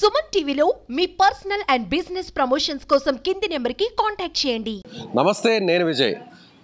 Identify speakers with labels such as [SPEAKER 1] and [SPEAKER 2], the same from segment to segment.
[SPEAKER 1] సుమన్ టీవీలో మీ personal and business promotions కోసం కింది నెంబర్కి కాంటాక్ట్ చేయండి
[SPEAKER 2] నమస్తే నేను విజయ్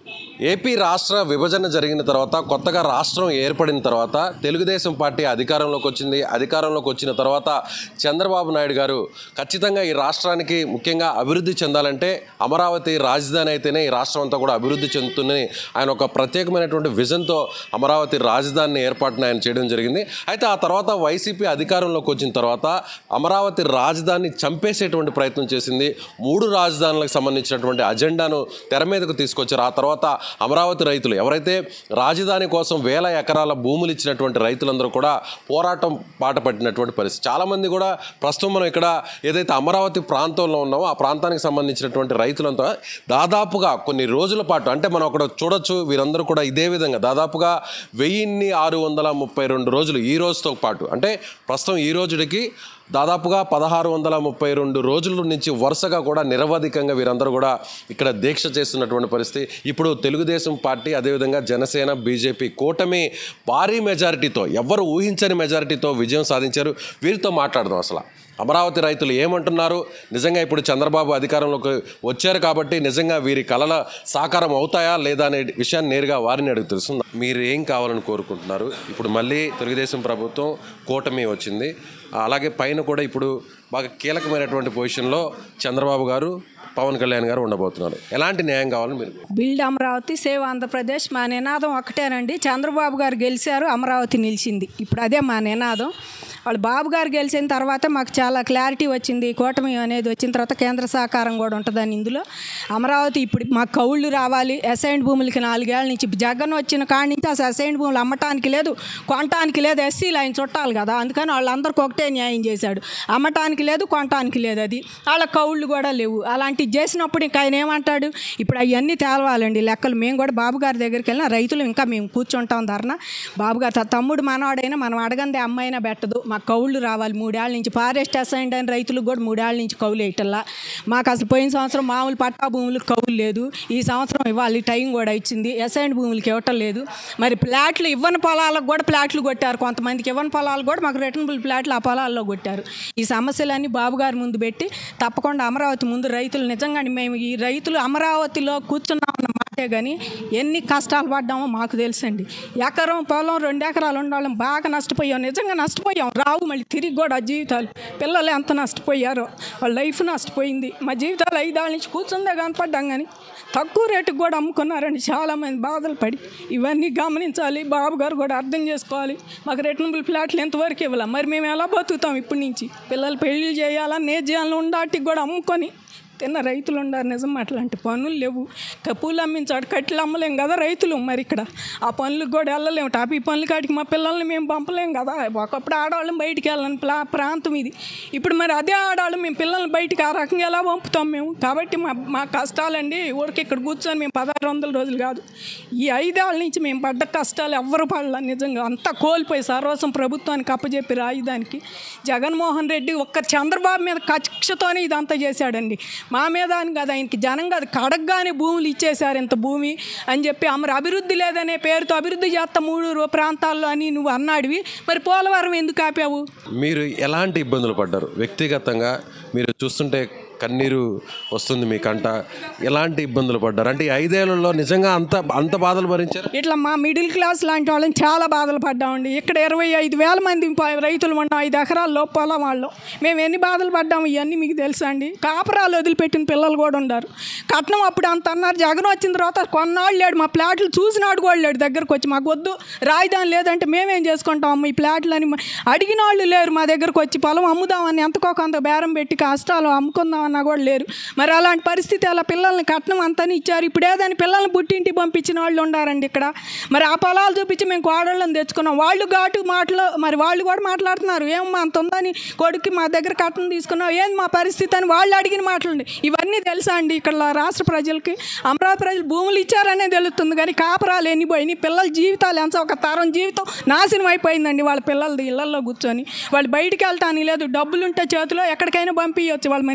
[SPEAKER 2] ఏపీ రాష్ట్ర విభజన జరిగిన తర్వాత కొత్తగా రాష్ట్రం ఏర్పడిన తర్వాత తెలుగుదేశం పార్టీ అధికారంలోకి వచ్చింది అధికారంలోకి వచ్చిన తర్వాత చంద్రబాబు నాయుడు గారు ఖచ్చితంగా ఈ రాష్ట్రానికి ముఖ్యంగా అభివృద్ధి చెందాలంటే అమరావతి రాజధాని అయితేనే ఈ రాష్ట్రం అంతా కూడా అభివృద్ధి చెందుతుందని ఆయన ఒక ప్రత్యేకమైనటువంటి విజన్తో అమరావతి రాజధానిని ఏర్పాటును ఆయన చేయడం జరిగింది అయితే ఆ తర్వాత వైసీపీ అధికారంలోకి వచ్చిన తర్వాత అమరావతి రాజధానిని చంపేసేటువంటి ప్రయత్నం చేసింది మూడు రాజధానులకు సంబంధించినటువంటి అజెండాను తెర మీదకు తీసుకొచ్చారు ఆ తర్వాత అమరావతి రైతులు ఎవరైతే రాజధాని కోసం వేల ఎకరాల భూములు ఇచ్చినటువంటి రైతులందరూ కూడా పోరాటం పాట పట్టినటువంటి పరిస్థితి చాలామంది కూడా ప్రస్తుతం మనం ఇక్కడ ఏదైతే అమరావతి ప్రాంతంలో ఉన్నామో ఆ ప్రాంతానికి సంబంధించినటువంటి రైతులంతా దాదాపుగా కొన్ని రోజుల పాటు అంటే మనం అక్కడ చూడొచ్చు వీరందరూ కూడా ఇదే విధంగా దాదాపుగా వెయ్యిన్ని ఆరు వందల ముప్పై రెండు రోజులు ఈ రోజుతో పాటు అంటే ప్రస్తుతం ఈ రోజుడికి దాదాపుగా పదహారు వందల ముప్పై రెండు రోజుల నుంచి వరుసగా కూడా నిరవధికంగా వీరందరూ కూడా ఇక్కడ దీక్ష చేస్తున్నటువంటి పరిస్థితి ఇప్పుడు తెలుగుదేశం పార్టీ అదేవిధంగా జనసేన బీజేపీ కూటమి భారీ మెజారిటీతో ఎవరు ఊహించని మెజారిటీతో విజయం సాధించారు వీరితో మాట్లాడదాం అసలు అమరావతి రైతులు ఏమంటున్నారు నిజంగా ఇప్పుడు చంద్రబాబు అధికారంలోకి వచ్చారు కాబట్టి నిజంగా వీరి కళల సాకారం అవుతాయా లేదా అనే విషయాన్ని నేరుగా వారిని అడుగు తెలుస్తుంది మీరు ఏం కావాలని కోరుకుంటున్నారు ఇప్పుడు మళ్ళీ తెలుగుదేశం ప్రభుత్వం కూటమి వచ్చింది అలాగే పైన కూడా ఇప్పుడు బాగా కీలకమైనటువంటి పొజిషన్లో చంద్రబాబు గారు పవన్ కళ్యాణ్ గారు ఉండబోతున్నారు ఎలాంటి న్యాయం కావాలని మీరు
[SPEAKER 3] బిల్డ్ అమరావతి సేవ్ ఆంధ్రప్రదేశ్ మా నినాదం ఒకటేనండి చంద్రబాబు గారు గెలిచారు అమరావతి నిలిచింది ఇప్పుడు అదే మా నినాదం వాళ్ళు బాబు గారు గెలిచిన తర్వాత మాకు చాలా క్లారిటీ వచ్చింది కూటమి అనేది వచ్చిన తర్వాత కేంద్ర సహకారం కూడా ఉంటుందని ఇందులో అమరావతి ఇప్పుడు మాకు కౌళ్ళు రావాలి అసైన్ భూములకి నాలుగేళ్ల నుంచి జగన్ వచ్చిన కాడి నుంచి అసలు అసైన్ భూములు అమ్మటానికి లేదు కొనటానికి లేదు ఎస్సీలు ఆయన చుట్టాలి కదా అందుకని వాళ్ళందరికీ ఒకటే న్యాయం చేశాడు అమ్మటానికి లేదు కొనటానికి లేదు అది వాళ్ళ కౌళ్ళు కూడా లేవు అలాంటివి చేసినప్పుడు ఇంకా ఆయన ఏమంటాడు ఇప్పుడు అవన్నీ తేలవాలండి లెక్కలు మేము కూడా బాబు గారి దగ్గరికి వెళ్ళిన రైతులు ఇంకా మేము కూర్చుంటాం ధరన బాబు గారు త- తమ్ముడు మనవాడైనా మనం అడగందే అమ్మైనా పెట్టదు మాకు కౌళ్ళు రావాలి మూడేళ్ళ నుంచి ఫారెస్ట్ అసైన్డ్ అయిన రైతులకు కూడా మూడేళ్ళ నుంచి కౌలు వేయటల్లా మాకు అసలు పోయిన సంవత్సరం మామూలు పట్టా భూములకు కౌలు లేదు ఈ సంవత్సరం ఇవ్వాలి టైం కూడా ఇచ్చింది అసైన్డ్ భూములకి ఇవ్వటం లేదు మరి ప్లాట్లు ఇవ్వని పొలాలకు కూడా ప్లాట్లు కొట్టారు కొంతమందికి ఇవ్వని పొలాలు కూడా మాకు రిటర్నబుల్ ప్లాట్లు ఆ పొలాల్లో కొట్టారు ఈ సమస్యలన్నీ బాబు గారి ముందు పెట్టి తప్పకుండా అమరావతి ముందు రైతులు నిజంగా మేము ఈ రైతులు అమరావతిలో కూర్చున్నాం అన్న మాటే కానీ ఎన్ని కష్టాలు పడ్డామో మాకు తెలుసండి ఎకరం పొలం రెండు ఎకరాలు ఉండాలని బాగా నష్టపోయాం నిజంగా నష్టపోయాం రావు మళ్ళీ తిరిగి కూడా ఆ జీవితాలు పిల్లలు ఎంత నష్టపోయారో వాళ్ళ లైఫ్ నష్టపోయింది మా జీవితాలు ఐదేళ్ళ నుంచి కూర్చుందే కనపడ్డాం కానీ తక్కువ రేటుకి కూడా అమ్ముకున్నారండి చాలామంది బాధలు పడి ఇవన్నీ గమనించాలి బాబు గారు కూడా అర్థం చేసుకోవాలి మాకు రిటర్నబుల్ ఫ్లాట్లు ఎంతవరకు ఇవ్వాలి మరి మేము ఎలా బతుకుతాం ఇప్పటి నుంచి పిల్లలు పెళ్లి చేయాలా నేర్చేయాలని ఉండాటికి కూడా అమ్ముకొని తిన్న రైతులు ఉన్నారు నిజం అట్లాంటి పనులు లేవు కప్పులు అమ్మించాడు కట్టెలు అమ్మలేం కదా రైతులు మరి ఇక్కడ ఆ పనులకు కూడా వెళ్ళలేము టాపీ పనుల కాడికి మా పిల్లల్ని మేము పంపలేం కదా ఒకప్పుడు ఆడవాళ్ళం బయటికి వెళ్ళని ప్లా ప్రాంతం ఇది ఇప్పుడు మరి అదే ఆడవాళ్ళు మేము పిల్లల్ని బయటికి ఆ రకంగా ఎలా పంపుతాం మేము కాబట్టి మా మా కష్టాలండి ఊరికి ఇక్కడ కూర్చొని మేము పదహారు వందల రోజులు కాదు ఈ ఐదేళ్ళ నుంచి మేము పడ్డ కష్టాలు ఎవ్వరు పడలే నిజంగా అంతా కోల్పోయి సర్వస్వం ప్రభుత్వానికి అప్పచెప్పి రాజధానికి జగన్మోహన్ రెడ్డి ఒక్క చంద్రబాబు మీద కక్షతోనే ఇదంతా చేశాడండి మా మీద అని కదా ఆయనకి జనం కాదు కడగ్గానే భూములు ఇచ్చేశారు ఇంత భూమి అని చెప్పి అమరు అభివృద్ధి లేదనే పేరుతో అభివృద్ధి చేస్తా మూడు రో- ప్రాంతాల్లో అని నువ్వు అన్నాడివి మరి పోలవరం ఎందుకు ఆపావు
[SPEAKER 2] మీరు ఎలాంటి ఇబ్బందులు పడ్డారు వ్యక్తిగతంగా మీరు చూస్తుంటే కన్నీరు వస్తుంది మీ కంట ఎలాంటి ఇబ్బందులు పడ్డారు అంటే ఈ ఐదేళ్లలో నిజంగా అంత అంత బాధలు భరించారు
[SPEAKER 3] ఇట్లా మా మిడిల్ క్లాస్ లాంటి వాళ్ళని చాలా బాధలు పడ్డామండి ఇక్కడ ఇరవై ఐదు వేల మంది ప- రైతులు ఉన్నాం ఐదు ఎకరాల్లో పొలం వాళ్ళం మేము ఎన్ని బాధలు పడ్డాము ఇవన్నీ మీకు తెలుసా అండి కాపురాలు వదిలిపెట్టిన పిల్లలు కూడా ఉన్నారు కట్నం అప్పుడు అంత అన్నారు జగన్ వచ్చిన తర్వాత కొన్నాళ్ళు లేడు మా ప్లాట్లు చూసినాడు కూడా లేడు దగ్గరకు వచ్చి మాకు వద్దు రాజధాని లేదంటే మేమేం చేసుకుంటాం అమ్మ ఈ ప్లాట్లు అని మ- అడిగిన వాళ్ళు లేరు మా దగ్గరకు వచ్చి పొలం అమ్ముదామని ఎంతకో కొంత బేరం పెట్టి కష్టాలు అమ్ముకుందామన్నా కూడా లేరు మరి అలాంటి పరిస్థితి అలా పిల్లల్ని కట్నం అంతని ఇచ్చారు ఇప్పుడు ఏదని పిల్లల్ని పుట్టింటి పంపించిన వాళ్ళు ఉండారండి ఇక్కడ మరి ఆ పొలాలు చూపించి మేము కోడళ్ళని తెచ్చుకున్నాం వాళ్ళు ఘాటు మాటలు మరి వాళ్ళు కూడా మాట్లాడుతున్నారు ఏమమ్మా అంత ఉందని కొడుక్కి మా దగ్గర కట్నం తీసుకున్నాం ఏంది మా పరిస్థితి అని వాళ్ళు అడిగిన మాటలు ఇవన్నీ తెలుసా అండి ఇక్కడ రాష్ట్ర ప్రజలకి అమరావతి ప్రజలు భూములు ఇచ్చారనే తెలుస్తుంది కానీ కాపురాలు ఎన్ని పోయినాయి పిల్లల జీవితాలు ఎంత ఒక తరం జీవితం నాశనం అయిపోయిందండి వాళ్ళ పిల్లలది ఇళ్లలో కూర్చొని వాళ్ళు బయటికి వెళ్తాని లేదు డబ్బులుంటే చేతిలో ఎక్కడికైనా పంపించవచ్చు వాళ్ళు మన బయటికి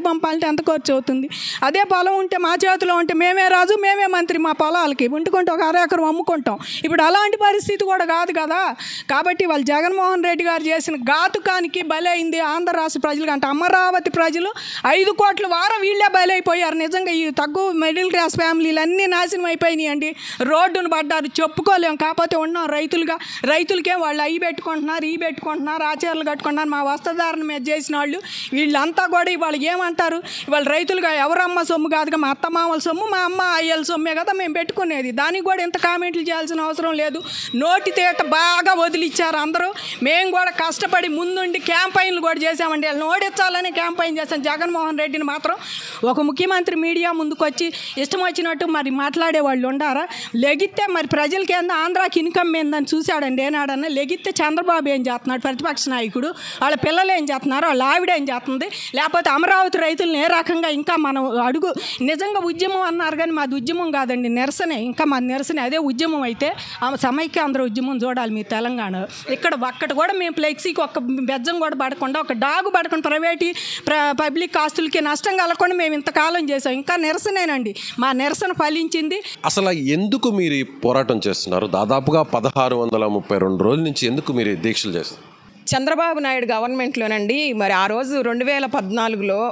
[SPEAKER 3] పంపాలంటే ఎంత ఖర్చు అవుతుంది అదే పొలం ఉంటే మా చేతిలో ఉంటే మేమే రాజు మేమే మంత్రి మా పొలాలకి వండుకుంటే ఒక అరెకరం అమ్ముకుంటాం ఇప్పుడు అలాంటి పరిస్థితి కూడా కాదు కదా కాబట్టి వాళ్ళు జగన్మోహన్ రెడ్డి గారు చేసిన ఘాతుకానికి బలైంది ఆంధ్ర రాష్ట్ర ప్రజలు అంటే అమరావతి ప్రజలు ఐదు కోట్ల వారం వీళ్ళే బలైపోయారు నిజంగా ఈ తక్కువ మిడిల్ క్లాస్ ఫ్యామిలీలు అన్నీ నాశనం అయిపోయినాయి అండి రోడ్డును పడ్డారు చెప్పుకోలేం కాకపోతే ఉన్నాం రైతులుగా రైతులకే వాళ్ళు అవి పెట్టుకుంటున్నారు ఈ పెట్టుకుంటున్నారు ఆచారాలు కట్టుకుంటున్నారు మా వస్త్రధారణ మీద చేసిన వాళ్ళు వీళ్ళంతా కూడా ఇవాళ ఏమంటారు ఇవాళ రైతులుగా ఎవరమ్మ సొమ్ము కాదుగా మా అత్త మామల సొమ్ము మా అమ్మ అయ్యల సొమ్మే కదా మేము పెట్టుకునేది దానికి కూడా ఇంత కామెంట్లు చేయాల్సిన అవసరం లేదు నోటి తేట బాగా వదిలిచ్చారు అందరూ మేము కూడా కష్టపడి ముందుండి క్యాంపైన్లు కూడా చేసామండి వాళ్ళని ఓడించాలని క్యాంపైన్ చేశాం జగన్మోహన్ రెడ్డిని మాత్రం ఒక ముఖ్యమంత్రి మీడియా ముందుకు వచ్చి ఇష్టం వచ్చినట్టు మరి మాట్లాడే వాళ్ళు ఉండారా లెగిస్తే మరి ప్రజలకి ఏందో ఆంధ్రాకి ఇన్కమ్ ఏందని చూశాడండి ఏనాడన్నా లెగిస్తే చంద్రబాబు ఏం చేస్తున్నాడు ప్రతిపక్ష నాయకుడు వాళ్ళ పిల్లలు ఏం చేస్తున్నారు వాళ్ళ ఆవిడ ఏం చేస్తుంది లేకపోతే అమరావతి రైతులను ఏ రకంగా ఇంకా మనం అడుగు నిజంగా ఉద్యమం అన్నారు కానీ మాది ఉద్యమం కాదండి నిరసనే ఇంకా మా నిరసనే అదే ఉద్యమం అయితే ఆ సమైక్య ఆంధ్ర ఉద్యమం చూడాలి మీ తెలంగాణ ఇక్కడ ఒక్కటి కూడా మేము ఫ్లెక్సీకి ఒక బెజ్జం కూడా పడకుండా ఒక డాగు పడకుండా ప్రైవేట్ ప్ర పబ్లిక్ ఆస్తులకి నష్టం కలగకుండా మేము ఇంతకాలం చేసాం ఇంకా నిరసనేనండి మా నిరసన ఫలించింది
[SPEAKER 2] అసలు ఎందుకు మీరు ఈ పోరాటం చేస్తున్నారు దాదాపుగా పదహారు వందల ముప్పై రెండు రోజుల నుంచి ఎందుకు మీరు ఈ దీక్షలు చేస్తున్నారు
[SPEAKER 4] చంద్రబాబు నాయుడు గవర్నమెంట్లోనండి మరి ఆ రోజు రెండు వేల పద్నాలుగులో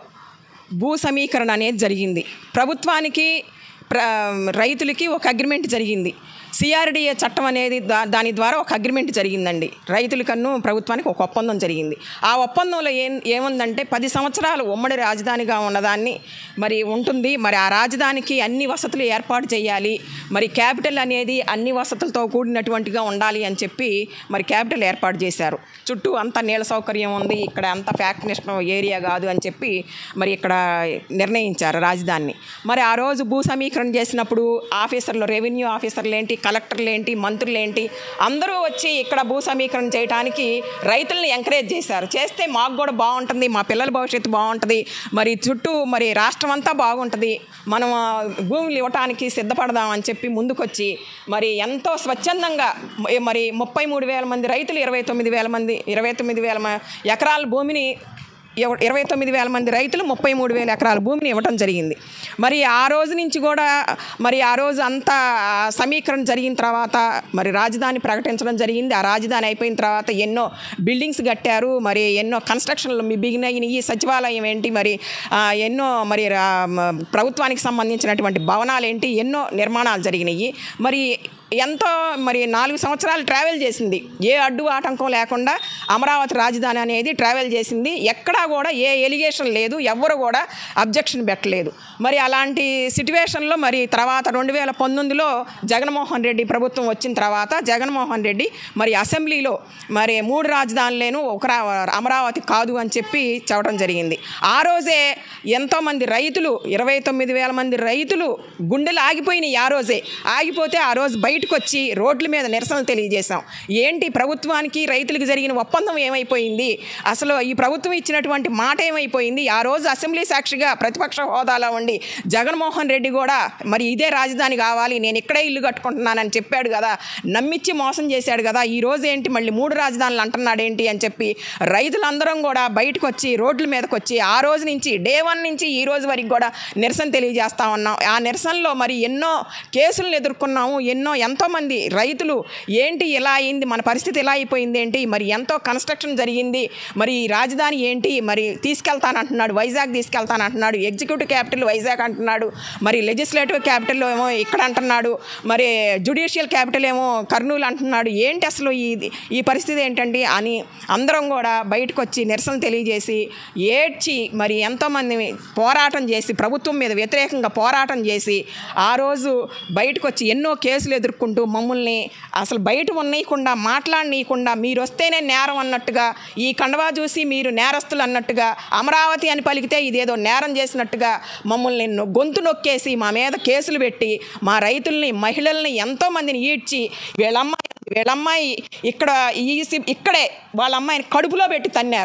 [SPEAKER 4] భూ సమీకరణ అనేది జరిగింది ప్రభుత్వానికి ప్ర రైతులకి ఒక అగ్రిమెంట్ జరిగింది సిఆర్డిఏ చట్టం అనేది దా దాని ద్వారా ఒక అగ్రిమెంట్ జరిగిందండి రైతులకన్ను ప్రభుత్వానికి ఒక ఒప్పందం జరిగింది ఆ ఒప్పందంలో ఏం ఏముందంటే పది సంవత్సరాలు ఉమ్మడి రాజధానిగా ఉన్నదాన్ని మరి ఉంటుంది మరి ఆ రాజధానికి అన్ని వసతులు ఏర్పాటు చేయాలి మరి క్యాపిటల్ అనేది అన్ని వసతులతో కూడినటువంటిగా ఉండాలి అని చెప్పి మరి క్యాపిటల్ ఏర్పాటు చేశారు చుట్టూ అంత నీళ్ళ సౌకర్యం ఉంది ఇక్కడ అంత ఫ్యాక్టరీ ఏరియా కాదు అని చెప్పి మరి ఇక్కడ నిర్ణయించారు రాజధానిని మరి ఆ రోజు భూ సమీకరణ చేసినప్పుడు ఆఫీసర్లు రెవెన్యూ ఆఫీసర్లు ఏంటి కలెక్టర్లు ఏంటి మంత్రులు ఏంటి అందరూ వచ్చి ఇక్కడ భూ సమీకరణ చేయడానికి రైతుల్ని ఎంకరేజ్ చేశారు చేస్తే మాకు కూడా బాగుంటుంది మా పిల్లల భవిష్యత్తు బాగుంటుంది మరి చుట్టూ మరి రాష్ట్రం అంతా బాగుంటుంది మనం ఆ, భూములు ఇవ్వటానికి సిద్ధపడదాం అని చెప్పి ముందుకొచ్చి మరి ఎంతో స్వచ్ఛందంగా మ- మరి ముప్పై మూడు వేల మంది రైతులు ఇరవై తొమ్మిది వేల మంది ఇరవై తొమ్మిది వేల మ- ఎకరాల భూమిని ఇవ- ఇరవై తొమ్మిది వేల మంది రైతులు ముప్పై మూడు వేల ఎకరాల భూమిని ఇవ్వటం జరిగింది మరి ఆ రోజు నుంచి కూడా మరి ఆ రోజు అంతా సమీకరణ జరిగిన తర్వాత మరి రాజధాని ప్రకటించడం జరిగింది ఆ రాజధాని అయిపోయిన తర్వాత ఎన్నో బిల్డింగ్స్ కట్టారు మరి ఎన్నో కన్స్ట్రక్షన్లు బిగిన్ అయినాయి సచివాలయం ఏంటి మరి ఆ, ఎన్నో మరి రా- మ- ప్రభుత్వానికి సంబంధించినటువంటి భవనాలు ఏంటి ఎన్నో నిర్మాణాలు జరిగినాయి మరి ఎంతో మరి నాలుగు సంవత్సరాలు ట్రావెల్ చేసింది ఏ అడ్డు ఆటంకం లేకుండా అమరావతి రాజధాని అనేది ట్రావెల్ చేసింది ఎక్కడా కూడా ఏ ఎలిగేషన్ లేదు ఎవ్వరు కూడా అబ్జెక్షన్ పెట్టలేదు మరి అలాంటి సిట్యువేషన్లో మరి తర్వాత రెండు వేల పంతొమ్మిదిలో జగన్మోహన్ రెడ్డి ప్రభుత్వం వచ్చిన తర్వాత జగన్మోహన్ రెడ్డి మరి అసెంబ్లీలో మరి మూడు రాజధానులేను ఒక రా- అమరావతి కాదు అని చెప్పి చెప్పడం జరిగింది ఆ రోజే ఎంతోమంది రైతులు ఇరవై తొమ్మిది వేల మంది రైతులు గుండెలు ఆగిపోయినాయి ఆ రోజే ఆగిపోతే ఆ రోజు బయటకు వచ్చి రోడ్ల మీద నిరసనలు తెలియజేశాం ఏంటి ప్రభుత్వానికి రైతులకు జరిగిన ఒప్పందం ఏమైపోయింది అసలు ఈ ప్రభుత్వం ఇచ్చినటువంటి మాట ఏమైపోయింది ఆ రోజు అసెంబ్లీ సాక్షిగా ప్రతిపక్ష హోదాలో ఉండి జగన్మోహన్ రెడ్డి కూడా మరి ఇదే రాజధాని కావాలి నేను ఇక్కడే ఇల్లు కట్టుకుంటున్నానని చెప్పాడు కదా నమ్మిచ్చి మోసం చేశాడు కదా ఈ రోజు ఏంటి మళ్ళీ మూడు రాజధానులు అంటున్నాడు ఏంటి అని చెప్పి రైతులందరం కూడా బయటకు వచ్చి రోడ్ల మీదకి వచ్చి ఆ రోజు నుంచి డే వన్ నుంచి ఈ రోజు వరకు కూడా నిరసన తెలియజేస్తా ఉన్నాం ఆ నిరసనలో మరి ఎన్నో కేసులను ఎదుర్కొన్నాము ఎన్నో ఎంతోమంది రైతులు ఏంటి ఇలా అయింది మన పరిస్థితి ఇలా అయిపోయింది ఏంటి మరి ఎంతో కన్స్ట్రక్షన్ జరిగింది మరి ఈ రాజధాని ఏంటి మరి తీసుకెళ్తానంటున్నాడు వైజాగ్ తీసుకెళ్తానంటున్నాడు ఎగ్జిక్యూటివ్ క్యాపిటల్ వైజాగ్ అంటున్నాడు మరి లెజిస్లేటివ్ క్యాపిటల్ ఏమో ఇక్కడ అంటున్నాడు మరి జుడిషియల్ క్యాపిటల్ ఏమో కర్నూలు అంటున్నాడు ఏంటి అసలు ఈ ఈ పరిస్థితి ఏంటండి అని అందరం కూడా బయటకు వచ్చి నిరసన తెలియజేసి ఏడ్చి మరి ఎంతోమంది పోరాటం చేసి ప్రభుత్వం మీద వ్యతిరేకంగా పోరాటం చేసి ఆ రోజు బయటకు వచ్చి ఎన్నో కేసులు ఎదుర్కొంటూ మమ్మల్ని అసలు బయట ఉన్నయకుండా మాట్లాడనీయకుండా మీరు వస్తేనే నేరం అన్నట్టుగా ఈ కండవా చూసి మీరు నేరస్తులు అన్నట్టుగా అమరావతి అని పలికితే ఇదేదో నేరం చేసినట్టుగా మమ్మల్ని నొ- గొంతు నొక్కేసి మా మీద కేసులు పెట్టి మా రైతుల్ని మహిళల్ని ఎంతోమందిని ఈడ్చి వీళ్ళమ్మాయి వీళ్ళమ్మాయి ఇక్కడ ఈ సి- ఇక్కడే వాళ్ళ అమ్మాయిని కడుపులో పెట్టి తన్నారు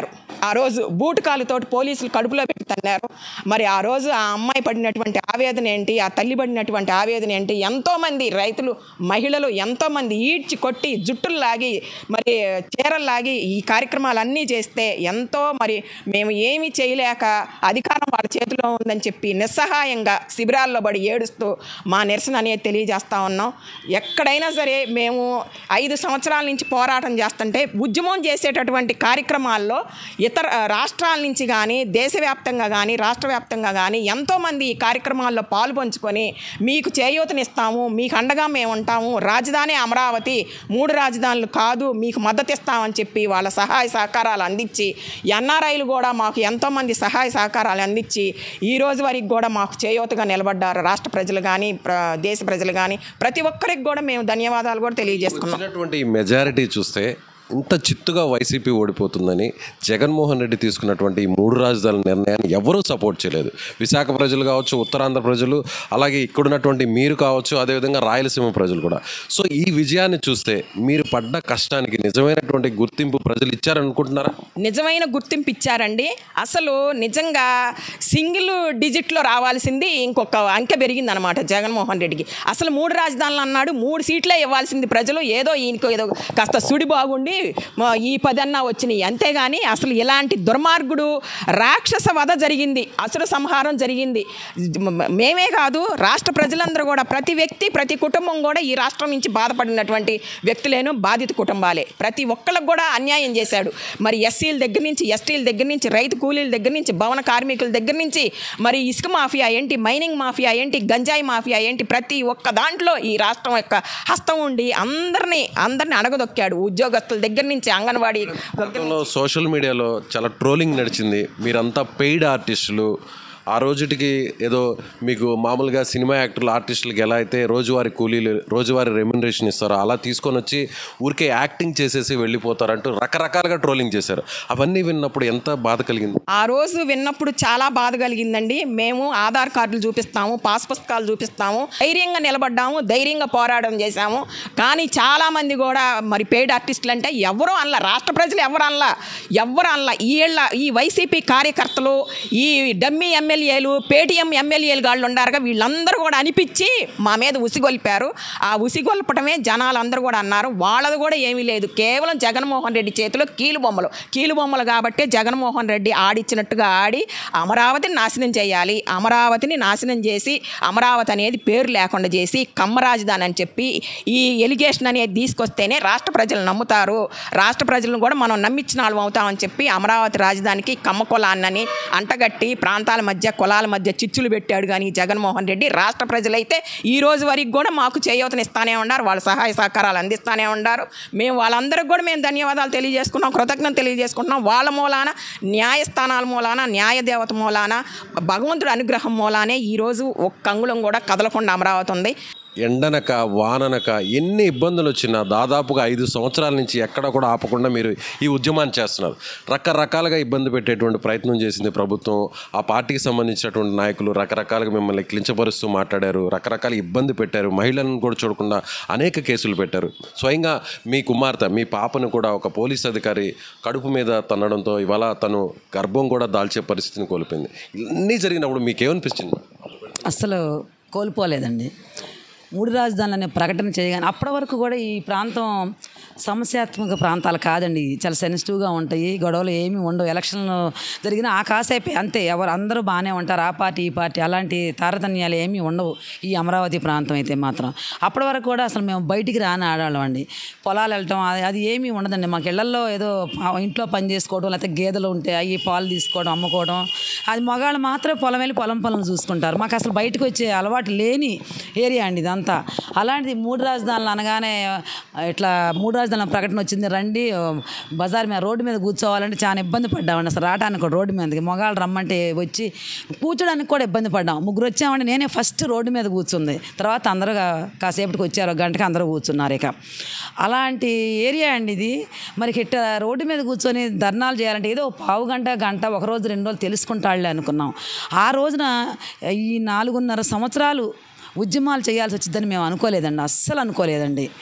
[SPEAKER 4] ఆ రోజు బూటు కాలుతోటి పోలీసులు కడుపులో పెట్టి తన్నారు మరి ఆ రోజు ఆ అమ్మాయి పడినటువంటి ఆవేదన ఏంటి ఆ తల్లి పడినటువంటి ఆవేదన ఏంటి ఎంతోమంది రైతులు మహిళలు ఎంతోమంది ఈడ్చి కొట్టి జుట్టులు లాగి మరి చీరలు లాగి ఈ కార్యక్రమాలన్నీ చేస్తే ఎంతో మరి మేము ఏమీ చేయలేక అధికారం వాళ్ళ చేతిలో ఉందని చెప్పి నిస్సహాయంగా శిబిరాల్లో పడి ఏడుస్తూ మా నిరసన అనేది తెలియజేస్తా ఉన్నాం ఎక్కడైనా సరే మేము ఐదు సంవత్సరాల నుంచి పోరాటం చేస్తుంటే ఉద్యమం చేసేటటువంటి కార్యక్రమాల్లో ఇతర రాష్ట్రాల నుంచి కానీ దేశవ్యాప్తంగా కానీ రాష్ట్ర వ్యాప్తంగా కానీ ఎంతోమంది ఈ కార్యక్రమాల్లో పాలు పంచుకొని మీకు చేయూతనిస్తాము మీకు అండగా మేము ఉంటాము రాజధాని అమరావతి మూడు రాజధానులు కాదు మీకు మద్దతు ఇస్తామని చెప్పి వాళ్ళ సహాయ సహకారాలు అందించి ఎన్ఆర్ఐలు కూడా మాకు ఎంతోమంది సహాయ సహకారాలు అందించి ఈ రోజు వరకు కూడా మాకు చేయూతగా నిలబడ్డారు రాష్ట్ర ప్రజలు కానీ ప్ర- దేశ ప్రజలు కానీ ప్రతి ఒక్కరికి కూడా మేము ధన్యవాదాలు కూడా తెలియజేసుకున్నాం
[SPEAKER 2] వచ్చినటువంటి ఈ మెజారిటీ చూస్తే ఇంత చిత్తుగా వైసీపీ ఓడిపోతుందని జగన్మోహన్ రెడ్డి తీసుకున్నటువంటి ఈ మూడు రాజధానుల నిర్ణయాన్ని ఎవరూ సపోర్ట్ చేయలేదు విశాఖ ప్రజలు కావచ్చు ఉత్తరాంధ్ర ప్రజలు అలాగే ఇక్కడున్నటువంటి మీరు కావచ్చు అదేవిధంగా రాయలసీమ ప్రజలు కూడా సో ఈ విజయాన్ని చూస్తే మీరు పడ్డ కష్టానికి నిజమైనటువంటి గుర్తింపు ప్రజలు ఇచ్చారనుకుంటున్నారా
[SPEAKER 4] నిజమైన గుర్తింపు ఇచ్చారండి అసలు నిజంగా సింగిల్ డిజిట్లో రావాల్సింది ఇంకొక అంకె పెరిగింది అనమాట జగన్మోహన్ రెడ్డికి అసలు మూడు రాజధానులు అన్నాడు మూడు సీట్లే ఇవ్వాల్సింది ప్రజలు ఏదో ఈయనకు ఏదో కాస్త సుడి బాగుండి మా ఈ పదన్నా వచ్చినాయి అంతేగాని అసలు ఇలాంటి దుర్మార్గుడు రాక్షస వధ జరిగింది అసుర సంహారం జరిగింది మ- మేమే కాదు రాష్ట్ర ప్రజలందరూ కూడా ప్రతి వ్యక్తి ప్రతి కుటుంబం కూడా ఈ రాష్ట్రం నుంచి బాధపడినటువంటి వ్యక్తులేను బాధిత కుటుంబాలే ప్రతి ఒక్కళ్ళకు కూడా అన్యాయం చేశాడు మరి ఎస్సీల దగ్గర నుంచి ఎస్టీల దగ్గర నుంచి రైతు కూలీల దగ్గర నుంచి భవన కార్మికుల దగ్గర నుంచి మరి ఇసుక మాఫియా ఏంటి మైనింగ్ మాఫియా ఏంటి గంజాయి మాఫియా ఏంటి ప్రతి ఒక్క దాంట్లో ఈ రాష్ట్రం యొక్క హస్తం ఉండి అందరినీ అందరినీ అడగదొక్కాడు ఉద్యోగస్తుల దగ్గర నుంచి అంగన్వాడీ
[SPEAKER 2] గతంలో సోషల్ మీడియాలో చాలా ట్రోలింగ్ నడిచింది మీరంతా పెయిడ్ ఆర్టిస్టులు ఆ రోజుటికి ఏదో మీకు మామూలుగా సినిమా యాక్టర్లు ఆర్టిస్టులకి ఎలా అయితే రోజువారీ కూలీలు రోజువారీ రెమ్యునరేషన్ ఇస్తారో అలా తీసుకొని వచ్చి ఊరికే యాక్టింగ్ చేసేసి వెళ్ళిపోతారంటూ రకరకాలుగా ట్రోలింగ్ చేశారు అవన్నీ విన్నప్పుడు ఎంత బాధ కలిగింది
[SPEAKER 4] ఆ రోజు విన్నప్పుడు చాలా బాధ కలిగిందండి మేము ఆధార్ కార్డులు చూపిస్తాము పాస్ పుస్తకాలు చూపిస్తాము ధైర్యంగా నిలబడ్డాము ధైర్యంగా పోరాటం చేశాము కానీ చాలామంది కూడా మరి పెయిడ్ ఆర్టిస్టులు అంటే ఎవరు అనలా రాష్ట్ర ప్రజలు ఎవరు అనలా ఎవరు అనలా ఈ ఏళ్ళ ఈ వైసీపీ కార్యకర్తలు ఈ డమ్మీ ఎమ్మెల్యేలు పేటీఎం ఎమ్మెల్యేలు గాళ్ళు ఉండారుగా వీళ్ళందరూ కూడా అనిపించి మా మీద ఉసిగొల్పారు ఆ ఉసిగొల్పటమే జనాలు అందరూ కూడా అన్నారు వాళ్ళది కూడా ఏమీ లేదు కేవలం జగన్మోహన్ రెడ్డి చేతిలో కీలు బొమ్మలు కీలు బొమ్మలు కాబట్టే జగన్మోహన్ రెడ్డి ఆడిచ్చినట్టుగా ఆడి అమరావతిని నాశనం చేయాలి అమరావతిని నాశనం చేసి అమరావతి అనేది పేరు లేకుండా చేసి కమ్మ రాజధాని అని చెప్పి ఈ ఎలిగేషన్ అనేది తీసుకొస్తేనే రాష్ట్ర ప్రజలు నమ్ముతారు రాష్ట్ర ప్రజలను కూడా మనం నమ్మించిన వాళ్ళం అవుతామని చెప్పి అమరావతి రాజధానికి కమ్మ కులాన్నని అంటగట్టి ప్రాంతాల మధ్య కులాల మధ్య చిచ్చులు పెట్టాడు కానీ ఈ జగన్మోహన్ రెడ్డి రాష్ట్ర ప్రజలైతే ఈ రోజు వరకు కూడా మాకు చేయూతనిస్తానే ఉన్నారు వాళ్ళ సహాయ సహకారాలు అందిస్తానే ఉన్నారు మేము వాళ్ళందరికీ కూడా మేము ధన్యవాదాలు తెలియజేసుకున్నాం కృతజ్ఞత తెలియజేసుకుంటున్నాం వాళ్ళ మూలాన న్యాయస్థానాల మూలాన న్యాయదేవత మూలాన భగవంతుడి అనుగ్రహం మూలానే ఈరోజు ఒక్క అంగుళం కూడా కదలకుండా అమరావతి ఉంది
[SPEAKER 2] ఎండనక వాననక ఎన్ని ఇబ్బందులు వచ్చినా దాదాపుగా ఐదు సంవత్సరాల నుంచి ఎక్కడ కూడా ఆపకుండా మీరు ఈ ఉద్యమాన్ని చేస్తున్నారు రకరకాలుగా ఇబ్బంది పెట్టేటువంటి ప్రయత్నం చేసింది ప్రభుత్వం ఆ పార్టీకి సంబంధించినటువంటి నాయకులు రకరకాలుగా మిమ్మల్ని కించపరుస్తూ మాట్లాడారు రకరకాల ఇబ్బంది పెట్టారు మహిళలను కూడా చూడకుండా అనేక కేసులు పెట్టారు స్వయంగా మీ కుమార్తె మీ పాపను కూడా ఒక పోలీస్ అధికారి కడుపు మీద తన్నడంతో ఇవాళ తను గర్భం కూడా దాల్చే పరిస్థితిని కోల్పోయింది ఇవన్నీ జరిగినప్పుడు మీకేమనిపించింది
[SPEAKER 5] అస్సలు కోల్పోలేదండి మూడు రాజధానులు అనే ప్రకటన చేయగానే అప్పటి వరకు కూడా ఈ ప్రాంతం సమస్యాత్మక ప్రాంతాలు కాదండి చాలా సెన్సిటివ్గా ఉంటాయి గొడవలు ఏమీ ఉండవు ఎలక్షన్లు జరిగిన ఆ కాసేపే అంతే ఎవరు అందరూ బాగానే ఉంటారు ఆ పార్టీ ఈ పార్టీ అలాంటి తారతమ్యాలు ఏమీ ఉండవు ఈ అమరావతి ప్రాంతం అయితే మాత్రం అప్పటి వరకు కూడా అసలు మేము బయటికి రాని ఆడవాళ్ళం అండి పొలాలు వెళ్ళటం అది అది ఏమీ ఉండదండి మాకు ఇళ్లలో ఏదో పా- ఇంట్లో పని చేసుకోవడం లేకపోతే గేదెలు ఉంటాయి అవి పాలు తీసుకోవడం అమ్ముకోవడం అది మగాళ్ళు మాత్రమే పొలం వెళ్ళి పొలం పొలం చూసుకుంటారు మాకు అసలు బయటకు వచ్చే అలవాటు లేని ఏరియా అండి ఇదంతా అలాంటిది మూడు రాజధానులు అనగానే ఇట్లా మూడు రాజధానుల ప్రకటన వచ్చింది రండి బజార్ మీద రోడ్డు మీద కూర్చోవాలంటే చాలా ఇబ్బంది పడ్డామండి అసలు రావడానికి కూడా రోడ్డు మీదకి మగాళ్ళు రమ్మంటే వచ్చి కూర్చోడానికి కూడా ఇబ్బంది పడ్డాం ముగ్గురు వచ్చామంటే నేనే ఫస్ట్ రోడ్డు మీద కూర్చుంది తర్వాత అందరూ కా- కాసేపటికి వచ్చారు ఒక గంటకి అందరూ కూర్చున్నారు ఇక అలాంటి ఏరియా అండి ఇది మరి ఇట్ట రోడ్డు మీద కూర్చొని ధర్నాలు చేయాలంటే ఏదో పావు గంట గంట ఒక రోజు రెండు రోజులు తెలుసుకుంటాడులే అనుకున్నాం ఆ రోజున ఈ నాలుగున్నర సంవత్సరాలు ఉద్యమాలు చేయాల్సి వచ్చిందని మేము అనుకోలేదండి అస్సలు అనుకోలేదండి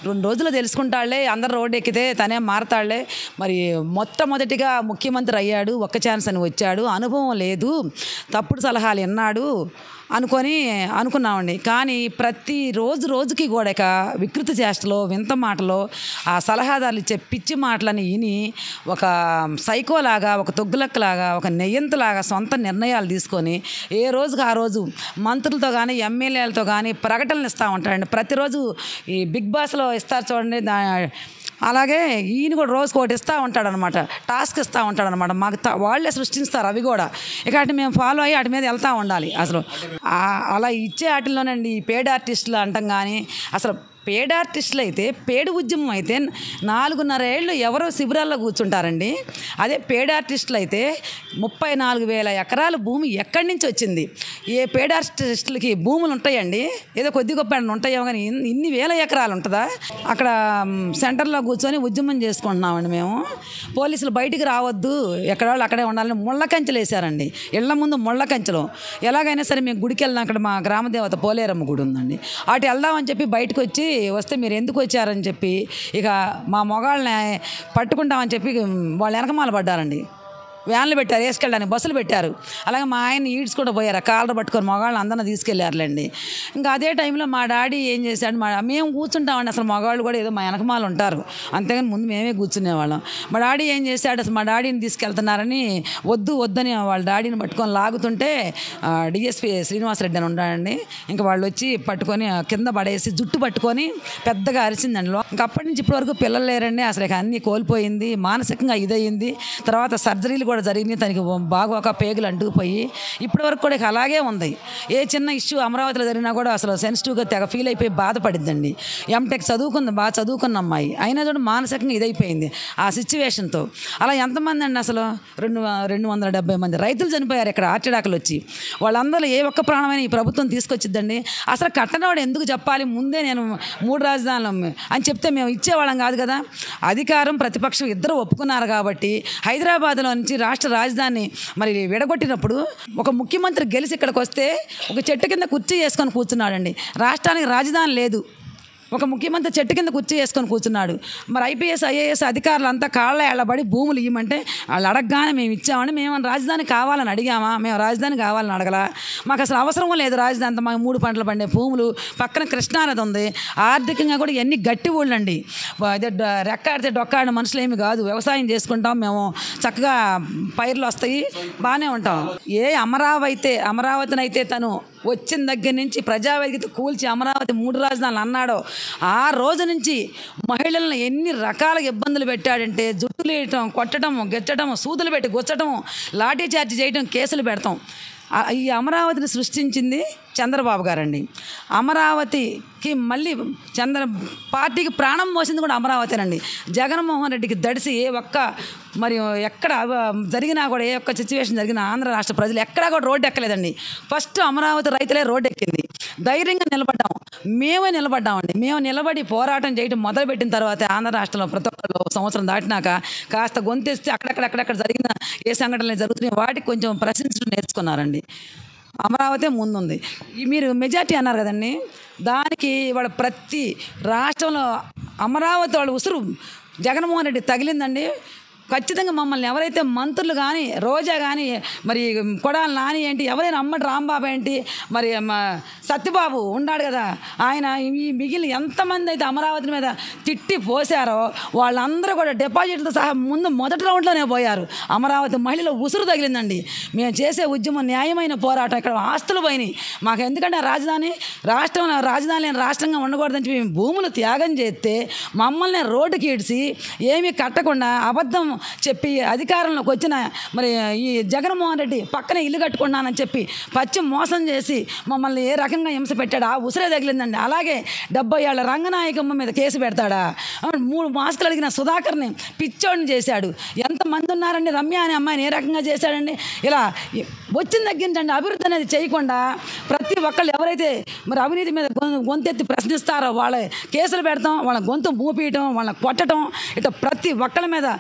[SPEAKER 5] రెండు రోజులు తెలుసుకుంటాళ్లే అందరు రోడ్డు ఎక్కితే తనే మారతాళ్లే మరి మొట్టమొదటిగా ముఖ్యమంత్రి అయ్యాడు ఒక్క ఛాన్స్ అని వచ్చాడు అనుభవం లేదు తప్పుడు సలహాలు విన్నాడు అనుకొని అనుకున్నామండి కానీ ప్రతి రోజు రోజుకి కూడా ఇక వికృతి చేష్టలో వింత మాటలో ఆ సలహాదారులు ఇచ్చే పిచ్చి మాటలని విని ఒక సైకోలాగా ఒక తొగ్గులక్కలాగా ఒక నెయ్యంతలాగా సొంత నిర్ణయాలు తీసుకొని ఏ రోజుకి ఆ రోజు మంత్రులతో కానీ ఎమ్మెల్యేలతో కానీ ప్రకటనలు ఇస్తూ ఉంటాడండి ప్రతిరోజు ఈ బిగ్ బాస్లో ఇస్తారు చూడండి దా అలాగే ఈయన కూడా రోజుకి ఒకటి ఇస్తూ ఉంటాడనమాట టాస్క్ ఇస్తూ ఉంటాడనమాట మాకు త- వాళ్ళే సృష్టిస్తారు అవి కూడా ఇక అటు మేము ఫాలో అయ్యి వాటి మీద వెళ్తూ ఉండాలి అసలు ఆ- అలా ఇచ్చే వాటిల్లోనండి ఈ పేడ్ ఆర్టిస్టులు అంటాం కానీ అసలు పేడ్ ఆర్టిస్టులు అయితే పేడు ఉద్యమం అయితే నాలుగున్నర ఏళ్ళు ఎవరో శిబిరాల్లో కూర్చుంటారండి అదే పేడ్ ఆర్టిస్టులు అయితే ముప్పై నాలుగు వేల ఎకరాల భూమి ఎక్కడి నుంచి వచ్చింది ఏ పేడ్ ఆర్టిస్టులకి భూములు ఉంటాయండి ఏదో కొద్ది గొప్ప ఏమన్నా ఉంటాయేమో కానీ ఇన్ని- ఇన్ని వేల ఎకరాలు ఉంటుందా అక్కడ మ్, సెంటర్లో కూర్చొని ఉద్యమం చేసుకుంటున్నామండి మేము పోలీసులు బయటికి రావద్దు ఎక్కడ వాళ్ళు అక్కడే ఉండాలని ముళ్ళ కంచెలు వేశారండి ఇళ్ల ముందు ముళ్ళ కంచెలు ఎలాగైనా సరే మేము గుడికి వెళ్దాం అక్కడ మా గ్రామదేవత పోలేరమ్మ గుడి ఉందండి అటు వెళ్దామని చెప్పి బయటకు వచ్చి వస్తే మీరు ఎందుకు వచ్చారని చెప్పి ఇక మా మొగాళ్ళని పట్టుకుంటామని చెప్పి వాళ్ళ వెనకమాల పడ్డారండి వ్యాన్లు పెట్టారు వేసుకెళ్ళడానికి బస్సులు పెట్టారు అలాగే మా ఆయన ఈడ్స్ కూడా పోయారు ఆ కాలర్ పట్టుకొని మగవాళ్ళని అందరిని తీసుకెళ్ళారులేండి ఇంకా అదే టైంలో మా డాడీ ఏం చేశాడు మా మేము కూర్చుంటామండి అసలు మగవాళ్ళు కూడా ఏదో మా వెనకమాల ఉంటారు అంతేగాని ముందు మేమే కూర్చునేవాళ్ళం మా డాడీ ఏం చేశాడు అసలు మా డాడీని తీసుకెళ్తున్నారని వద్దు వద్దని వాళ్ళ డాడీని పట్టుకొని లాగుతుంటే డిఎస్పి శ్రీనివాసరెడ్డి అని ఉన్నాడండి ఇంకా వాళ్ళు వచ్చి పట్టుకొని ఆ కింద పడేసి జుట్టు పట్టుకొని పెద్దగా అరిచిందండి లో- ఇంకా అప్పటి నుంచి ఇప్పటి వరకు పిల్లలు లేరండి అసలు ఇక అన్నీ కోల్పోయింది మానసికంగా ఇదయింది తర్వాత సర్జరీలు కూడా జరిగినాయి తనకి బాగోక పేగులు అంటుకుపోయి ఇప్పటి వరకు కూడా ఇక అలాగే ఉంది ఏ చిన్న ఇష్యూ అమరావతిలో జరిగినా కూడా అసలు సెన్సిటివ్గా తెగ ఫీల్ అయిపోయి బాధపడిద్దండి ఎంటెక్ చదువుకుంది బాగా చదువుకున్న అమ్మాయి అయినా చూడ మానసికంగా ఇదైపోయింది ఆ సిచ్యువేషన్తో అలా ఎంతమంది అండి అసలు రెండు రెండు వందల డెబ్బై మంది రైతులు చనిపోయారు ఇక్కడ ఆర్టిడాకులు వచ్చి వాళ్ళందరూ ఏ ఒక్క ప్రాణమైన ఈ ప్రభుత్వం తీసుకొచ్చిద్దండి అసలు కట్టనవాడు ఎందుకు చెప్పాలి ముందే నేను మూడు రాజధానులు అని చెప్తే మేము ఇచ్చేవాళ్ళం కాదు కదా అధికారం ప్రతిపక్షం ఇద్దరు ఒప్పుకున్నారు కాబట్టి హైదరాబాద్లో నుంచి రాష్ట్ర రాజధాని మరి విడగొట్టినప్పుడు ఒక ముఖ్యమంత్రి గెలిచి ఇక్కడికి వస్తే ఒక చెట్టు కింద కుర్చీ వేసుకొని కూర్చున్నాడండి రాష్ట్రానికి రాజధాని లేదు ఒక ముఖ్యమంత్రి చెట్టు కింద కుర్చీ వేసుకొని కూర్చున్నాడు మరి ఐపీఎస్ ఐఏఎస్ అధికారులు అంతా కాళ్ళ ఎళ్ళబడి భూములు ఇవ్వమంటే వాళ్ళు అడగగానే మేము ఇచ్చామని మేము రాజధాని కావాలని అడిగామా మేము రాజధాని కావాలని అడగలా మాకు అసలు అవసరం లేదు రాజధాని అంతా మాకు మూడు పంటలు పండే భూములు పక్కన కృష్ణానది ఉంది ఆర్థికంగా కూడా ఎన్ని గట్టి ఊళ్ళండి అదే డ- రెక్కాడితే డొక్కాడిన మనుషులు ఏమి కాదు వ్యవసాయం చేసుకుంటాం మేము చక్కగా పైర్లు వస్తాయి బాగానే ఉంటాం ఏ అమరావతి అయితే అమరావతిని అయితే తను వచ్చిన దగ్గర నుంచి ప్రజావేదికతో కూల్చి అమరావతి మూడు రాజధానులు అన్నాడో ఆ రోజు నుంచి మహిళలను ఎన్ని రకాల ఇబ్బందులు పెట్టాడంటే జుట్టులు వేయటం కొట్టడం గెచ్చడం సూదులు పెట్టి గుచ్చటం లాఠీ చార్జ్ చేయడం కేసులు పెడతాం ఆ- ఈ అమరావతిని సృష్టించింది చంద్రబాబు గారండి అమరావతికి మళ్ళీ చంద్ర పార్టీకి ప్రాణం పోసింది కూడా అమరావతినండి జగన్మోహన్ రెడ్డికి దడిసి ఏ ఒక్క మరి ఎక్కడ అవ- జరిగినా కూడా ఏ ఒక్క సిచ్యువేషన్ జరిగినా ఆంధ్ర రాష్ట్ర ప్రజలు ఎక్కడా కూడా రోడ్డు ఎక్కలేదండి ఫస్ట్ అమరావతి రైతులే రోడ్డు ఎక్కింది ధైర్యంగా నిలబడ్డాం మేమే నిలబడ్డామండి మేము నిలబడి పోరాటం చేయడం మొదలుపెట్టిన తర్వాత ఆంధ్ర రాష్ట్రంలో ప్రతి ఒక్కరు సంవత్సరం దాటినాక కాస్త గొంతెస్తే అక్కడక్కడ అక్కడక్కడ జరిగిన ఏ సంఘటనలు జరుగుతున్నాయి వాటికి కొంచెం ప్రశ్నించడం నేర్చుకున్నారండి అమరావతి ముందుంది ఈ మీరు మెజార్టీ అన్నారు కదండి దానికి వాళ్ళ ప్రతి రాష్ట్రంలో అమరావతి వాళ్ళ ఉసురు జగన్మోహన్ రెడ్డి తగిలిందండి ఖచ్చితంగా మమ్మల్ని ఎవరైతే మంత్రులు కానీ రోజా కానీ మరి కొడాలి నాని ఏంటి ఎవరైనా అమ్మటి రాంబాబు ఏంటి మరి మా సత్యబాబు ఉన్నాడు కదా ఆయన ఈ మిగిలిన ఎంతమంది అయితే అమరావతి మీద తిట్టి పోసారో వాళ్ళందరూ కూడా డిపాజిట్తో సహా ముందు మొదటి రౌండ్లోనే పోయారు అమరావతి మహిళలు ఉసురు తగిలిందండి మేము చేసే ఉద్యమం న్యాయమైన పోరాటం ఇక్కడ ఆస్తులు పోయినాయి మాకు ఎందుకంటే ఆ రాజధాని రాష్ట్రంలో రాజధాని లేని రాష్ట్రంగా ఉండకూడదని చెప్పి మేము భూములు త్యాగం చేస్తే మమ్మల్ని రోడ్డుకి ఈడ్చి ఏమీ కట్టకుండా అబద్ధం చెప్పి అధికారంలోకి వచ్చిన మరి ఈ జగన్మోహన్ రెడ్డి పక్కనే ఇల్లు కట్టుకున్నానని చెప్పి పచ్చి మోసం చేసి మమ్మల్ని ఏ రకంగా హింస పెట్టాడు ఆ ఉసిరే తగిలిందండి అలాగే డెబ్బై ఏళ్ళ రంగనాయకమ్మ మీద కేసు పెడతాడా ఆ, మూడు మాస్కులు అడిగిన సుధాకర్ని పిచ్చోడిని చేశాడు ఎంతమంది ఉన్నారండి రమ్య అనే అమ్మాయిని ఏ రకంగా చేశాడండి ఇలా ఈ- వచ్చిన తగ్గించండి అభివృద్ధి అనేది చేయకుండా ప్రతి ఒక్కళ్ళు ఎవరైతే మరి అవినీతి మీద గొం- గొంతెత్తి ప్రశ్నిస్తారో వాళ్ళ కేసులు పెడతాం వాళ్ళ గొంతు మూపియటం వాళ్ళని కొట్టడం ఇట్లా ప్రతి ఒక్కళ్ళ మీద చేశాడు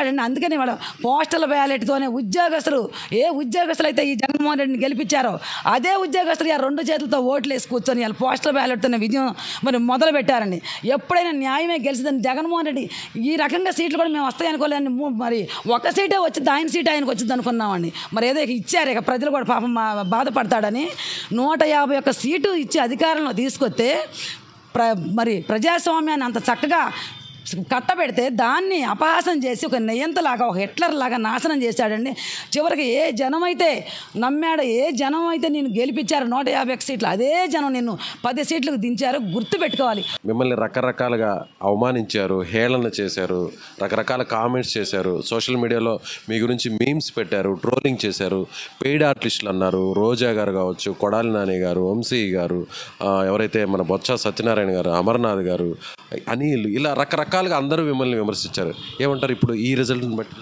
[SPEAKER 5] ఇచ్చాడండి అందుకని వాడు పోస్టల్ బ్యాలెట్తోనే ఉద్యోగస్తులు ఏ ఉద్యోగస్తులు అయితే ఈ జగన్మోహన్ రెడ్డిని గెలిపించారో అదే ఉద్యోగస్తులు ఆ రెండు చేతులతో ఓట్లు వేసి కూర్చొని వాళ్ళు పోస్టల్ బ్యాలెట్తోనే విజయం మరి మొదలు పెట్టారండి ఎప్పుడైనా న్యాయమే గెలిచిందని జగన్మోహన్ రెడ్డి ఈ రకంగా సీట్లు కూడా మేము వస్తాయి అనుకోలేని మూ- మరి ఒక సీటే వచ్చింది ఆయన సీట్ ఆయనకు వచ్చింది అనుకున్నామండి మరి ఏదో ఇక ఇచ్చారు ఇక ప్రజలు కూడా పాపం మా- బాధపడతాడని నూట యాభై ఒక్క సీటు ఇచ్చి అధికారంలో తీసుకొస్తే ప్ర మరి ప్రజాస్వామ్యాన్ని అంత చక్కగా కట్టబెడితే దాన్ని అపహాసం చేసి ఒక నెయ్యంతలాగా ఒక హిట్లర్ లాగా నాశనం చేశాడండి చివరికి ఏ జనం అయితే నమ్మాడో ఏ జనం అయితే నేను గెలిపించారు నూట యాభై ఒక్క సీట్లు అదే జనం నిన్ను పది సీట్లకు దించారు గుర్తు పెట్టుకోవాలి
[SPEAKER 2] మిమ్మల్ని రకరకాలుగా అవమానించారు హేళన చేశారు రకరకాల కామెంట్స్ చేశారు సోషల్ మీడియాలో మీ గురించి మీమ్స్ పెట్టారు ట్రోలింగ్ చేశారు పెయిడ్ ఆర్టిస్టులు అన్నారు రోజా గారు కావచ్చు కొడాలి నాని గారు వంశీ గారు ఆ, ఎవరైతే మన బొత్స సత్యనారాయణ గారు అమర్నాథ్ గారు అనిల్ ఇలా రకరకాలుగా అందరూ మిమ్మల్ని విమర్శించారు ఏమంటారు ఇప్పుడు ఈ రిజల్ట్ని బట్టి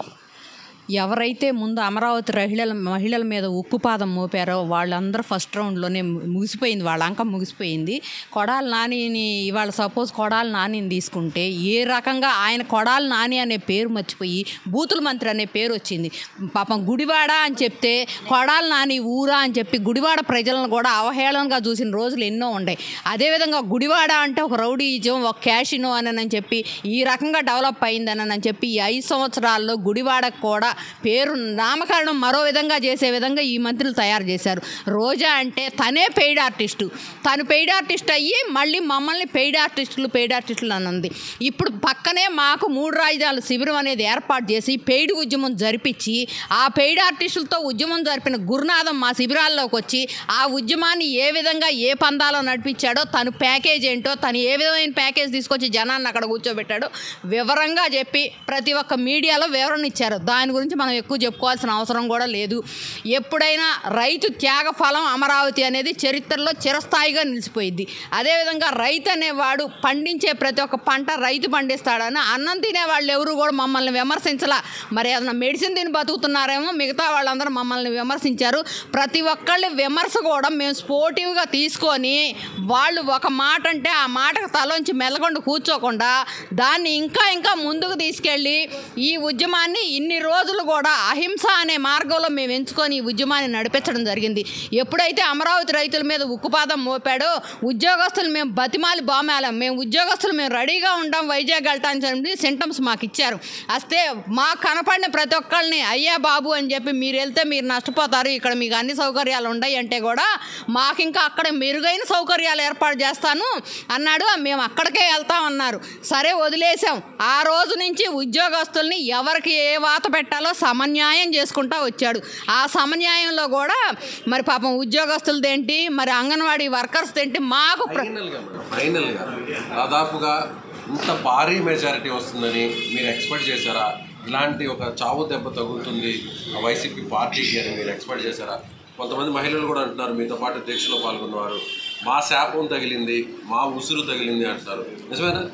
[SPEAKER 6] ఎవరైతే ముందు అమరావతి మహిళల మహిళల మీద ఉక్కుపాదం మోపారో వాళ్ళందరూ ఫస్ట్ రౌండ్లోనే ము- ముగిసిపోయింది వాళ్ళ అంక ముగిసిపోయింది కొడాలి నానిని ఇవాళ సపోజ్ కొడాలి నానిని తీసుకుంటే ఏ రకంగా ఆయన కొడాలి నాని అనే పేరు మర్చిపోయి బూతుల మంత్రి అనే పేరు వచ్చింది పాపం గుడివాడ అని చెప్తే కొడాలి నాని ఊరా అని చెప్పి గుడివాడ ప్రజలను కూడా అవహేళనగా చూసిన రోజులు ఎన్నో ఉన్నాయి అదేవిధంగా గుడివాడ అంటే ఒక రౌడీజం ఒక క్యాషినో అని అని చెప్పి ఈ రకంగా డెవలప్ అయిందని అని చెప్పి ఈ ఐదు సంవత్సరాల్లో గుడివాడకు కూడా పేరు నామకరణం మరో విధంగా చేసే విధంగా ఈ మంత్రులు తయారు చేశారు రోజా అంటే తనే పెయిడ్ ఆర్టిస్టు తను పెయిడ్ ఆర్టిస్ట్ అయ్యి మళ్ళీ మమ్మల్ని పెయిడ్ ఆర్టిస్టులు పెయిడ్ ఆర్టిస్టులు అని ఉంది ఇప్పుడు పక్కనే మాకు మూడు రాజధానుల శిబిరం అనేది ఏర్పాటు చేసి పెయిడ్ ఉద్యమం జరిపించి ఆ పెయిడ్ ఆర్టిస్టులతో ఉద్యమం జరిపిన గురునాథం మా శిబిరాల్లోకి వచ్చి ఆ ఉద్యమాన్ని ఏ విధంగా ఏ పందాలో నడిపించాడో తను ప్యాకేజ్ ఏంటో తను ఏ విధమైన ప్యాకేజ్ తీసుకొచ్చి జనాన్ని అక్కడ కూర్చోబెట్టాడో వివరంగా చెప్పి ప్రతి ఒక్క మీడియాలో వివరణ ఇచ్చారు దాని గురించి మనం ఎక్కువ చెప్పుకోవాల్సిన అవసరం కూడా లేదు ఎప్పుడైనా రైతు త్యాగ ఫలం అమరావతి అనేది చరిత్రలో చిరస్థాయిగా నిలిచిపోయింది అదేవిధంగా రైతు అనేవాడు పండించే ప్రతి ఒక్క పంట రైతు పండిస్తాడని అన్నం తినే వాళ్ళు ఎవరు కూడా మమ్మల్ని విమర్శించలా మరి ఏదైనా మెడిసిన్ తిని బతుకుతున్నారేమో మిగతా వాళ్ళందరూ మమ్మల్ని విమర్శించారు ప్రతి ఒక్కళ్ళ విమర్శ కూడా మేము స్పోర్టివ్గా తీసుకొని వాళ్ళు ఒక మాట అంటే ఆ మాటకు తలోంచి మెల్లకుండా కూర్చోకుండా దాన్ని ఇంకా ఇంకా ముందుకు తీసుకెళ్ళి ఈ ఉద్యమాన్ని ఇన్ని రోజులు కూడా అహింస అనే మార్గంలో మేము ఎంచుకొని ఈ ఉద్యమాన్ని నడిపించడం జరిగింది ఎప్పుడైతే అమరావతి రైతుల మీద ఉక్కుపాదం మోపాడో ఉద్యోగస్తులు మేము బతిమాలి బామాలం మేము ఉద్యోగస్తులు మేము రెడీగా ఉంటాం వైజాగ్ వెళ్ళటానికి చెప్పి సింటమ్స్ మాకు ఇచ్చారు వస్తే మాకు కనపడిన ప్రతి ఒక్కళ్ళని అయ్యా బాబు అని చెప్పి మీరు వెళ్తే మీరు నష్టపోతారు ఇక్కడ మీకు అన్ని సౌకర్యాలు ఉన్నాయి అంటే కూడా మాకు ఇంకా అక్కడ మెరుగైన సౌకర్యాలు ఏర్పాటు చేస్తాను అన్నాడు మేము అక్కడికే వెళ్తాం అన్నారు సరే వదిలేసాం ఆ రోజు నుంచి ఉద్యోగస్తుల్ని ఎవరికి ఏ వాత పెట్టాలో సమన్యాయం చేసుకుంటా వచ్చాడు ఆ సమన్యాయంలో కూడా మరి పాపం ఉద్యోగస్తులదేంటి మరి అంగన్వాడీ వర్కర్స్ ఏంటి మాకు ప్ర-
[SPEAKER 2] ఫైనల్గా మేడం ఫైనల్గా దాదాపుగా ఇంత భారీ మెజారిటీ వస్తుందని మీరు ఎక్స్పెక్ట్ చేశారా ఇలాంటి ఒక చావు దెబ్బ తగులుతుంది ఆ వైసీపీ పార్టీకి అని మీరు ఎక్స్పెక్ట్ చేశారా కొంతమంది మహిళలు కూడా అంటున్నారు మీతో పాటు దీక్షలో పాల్గొన్నవారు మా శాపం తగిలింది మా ఉసురు తగిలింది అంటున్నారు నిజమేనా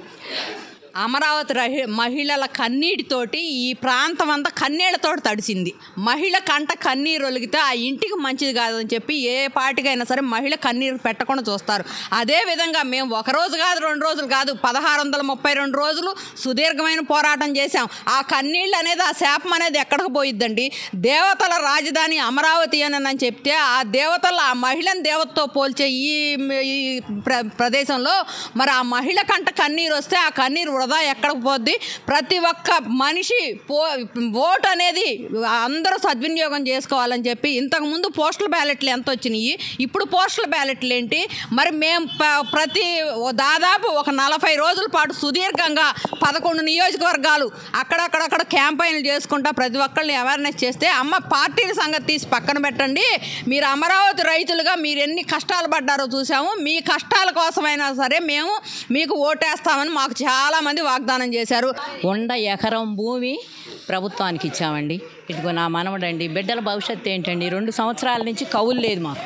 [SPEAKER 6] అమరావతి రహి మహిళల కన్నీటితోటి ఈ ప్రాంతం అంతా కన్నీళ్లతోటి తడిసింది మహిళ కంట కన్నీరు ఒలిగితే ఆ ఇంటికి మంచిది కాదని చెప్పి ఏ పార్టీకైనా సరే మహిళ కన్నీరు పెట్టకుండా చూస్తారు అదే విధంగా మేము ఒక రోజు కాదు రెండు రోజులు కాదు పదహారు వందల ముప్పై రెండు రోజులు సుదీర్ఘమైన పోరాటం చేశాం ఆ కన్నీళ్ళు అనేది ఆ శాపం అనేది ఎక్కడికి పోయిద్దండి దేవతల రాజధాని అమరావతి అని అని చెప్తే ఆ దేవతల ఆ మహిళను దేవతతో పోల్చే ఈ ఈ ప్ర ప్రదేశంలో మరి ఆ మహిళ కంట కన్నీరు వస్తే ఆ కన్నీరు వృధా ఎక్కడికి పోద్ది ప్రతి ఒక్క మనిషి పో ఓటు అనేది అందరూ సద్వినియోగం చేసుకోవాలని చెప్పి ఇంతకుముందు పోస్టల్ బ్యాలెట్లు ఎంత వచ్చినాయి ఇప్పుడు పోస్టల్ బ్యాలెట్లు ఏంటి మరి మేము ప- ప్రతి ఓ దాదాపు ఒక నలభై రోజుల పాటు సుదీర్ఘంగా పదకొండు నియోజకవర్గాలు అక్కడక్కడక్కడ క్యాంపైన్లు చేసుకుంటా ప్రతి ఒక్కరిని అవేర్నెస్ చేస్తే అమ్మ పార్టీల సంగతి తీసి పక్కన పెట్టండి మీరు అమరావతి రైతులుగా మీరు ఎన్ని కష్టాలు పడ్డారో చూసాము మీ కష్టాల కోసమైనా సరే మేము మీకు ఓటేస్తామని మాకు చాలామంది వాగ్దానం చేశారు
[SPEAKER 7] ఉండ ఎకరం భూమి ప్రభుత్వానికి ఇచ్చామండి ఇదిగో నా మనవడండి బిడ్డల భవిష్యత్తు ఏంటండి రెండు సంవత్సరాల నుంచి కవులు లేదు మాకు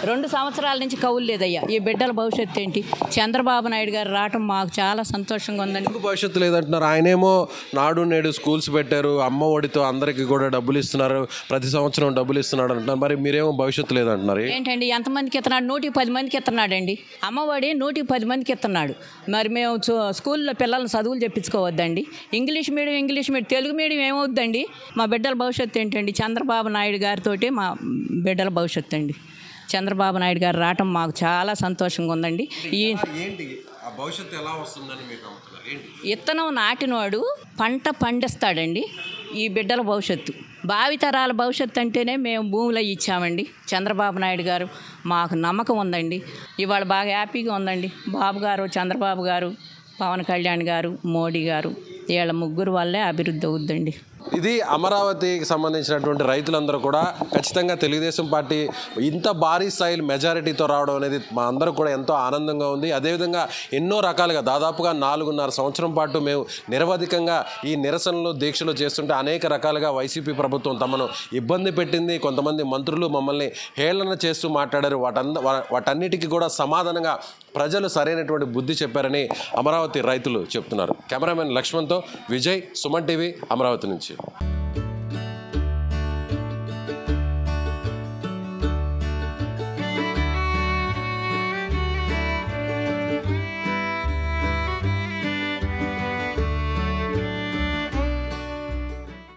[SPEAKER 7] రెండు సంవత్సరాల నుంచి కౌలు లేదయ్యా ఈ బిడ్డల భవిష్యత్తు ఏంటి చంద్రబాబు నాయుడు గారు రావటం మాకు చాలా సంతోషంగా ఉందండి
[SPEAKER 2] ఎందుకు భవిష్యత్తు లేదంటున్నారు ఆయనేమో నాడు నేడు స్కూల్స్ పెట్టారు అమ్మ ఒడితో అందరికీ కూడా డబ్బులు ఇస్తున్నారు ప్రతి సంవత్సరం డబ్బులు ఇస్తున్నాడు అంటున్నారు మరి మీరేమో భవిష్యత్తు లేదంటున్నారు
[SPEAKER 7] ఏంటండి ఎంతమందికి ఇస్తున్నాడు నూటికి పది మందికి ఇస్తున్నాడండి అమ్మఒడి నూటికి పది మందికి ఇస్తున్నాడు మరి మేము చూ- స్కూల్లో పిల్లల్ని చదువులు చెప్పించుకోవద్దండి English medium English medium Telugu medium ఏమవుద్దండి మా బిడ్డల భవిష్యత్తు ఏంటండి చంద్రబాబు నాయుడు గారితోటి మా బిడ్డల భవిష్యత్తు అండి చంద్రబాబు నాయుడు గారు రావటం మాకు చాలా సంతోషంగా ఉందండి ఈ
[SPEAKER 2] ఏంటి ఆ భవిష్యత్తు ఎలా వస్తుందని మీరు నమ్ముతున్నారు ఏంటి
[SPEAKER 7] విత్తనం నాటినవాడు పంట పండిస్తాడండి ఈ బిడ్డల భవిష్యత్తు భావితరాల భవిష్యత్తు అంటేనే మేము భూములు ఇచ్చామండి చంద్రబాబు నాయుడు గారు మాకు నమ్మకం ఉందండి ఇవాళ బాగా హ్యాపీగా ఉందండి బాబు గారు చంద్రబాబు గారు పవన్ కళ్యాణ్ గారు మోడీ గారు వీళ్ళ ముగ్గురు వల్లే అభివృద్ధి అవుద్దండి
[SPEAKER 2] ఇది అమరావతికి సంబంధించినటువంటి రైతులందరూ కూడా ఖచ్చితంగా తెలుగుదేశం పార్టీ ఇంత భారీ స్థాయి మెజారిటీతో రావడం అనేది మా అందరూ కూడా ఎంతో ఆనందంగా ఉంది అదేవిధంగా ఎన్నో రకాలుగా దాదాపుగా నాలుగున్నర సంవత్సరం పాటు మేము నిరవధికంగా ఈ నిరసనలు దీక్షలు చేస్తుంటే అనేక రకాలుగా వైసీపీ ప్రభుత్వం తమను ఇబ్బంది పెట్టింది కొంతమంది మంత్రులు మమ్మల్ని హేళన చేస్తూ మాట్లాడారు వాటంద వా- వాటన్నిటికీ కూడా సమాధానంగా ప్రజలు సరైనటువంటి బుద్ధి చెప్పారని అమరావతి రైతులు చెప్తున్నారు కెమెరామెన్ లక్ష్మణ్తో విజయ్ సుమన్ టీవీ అమరావతి నుంచి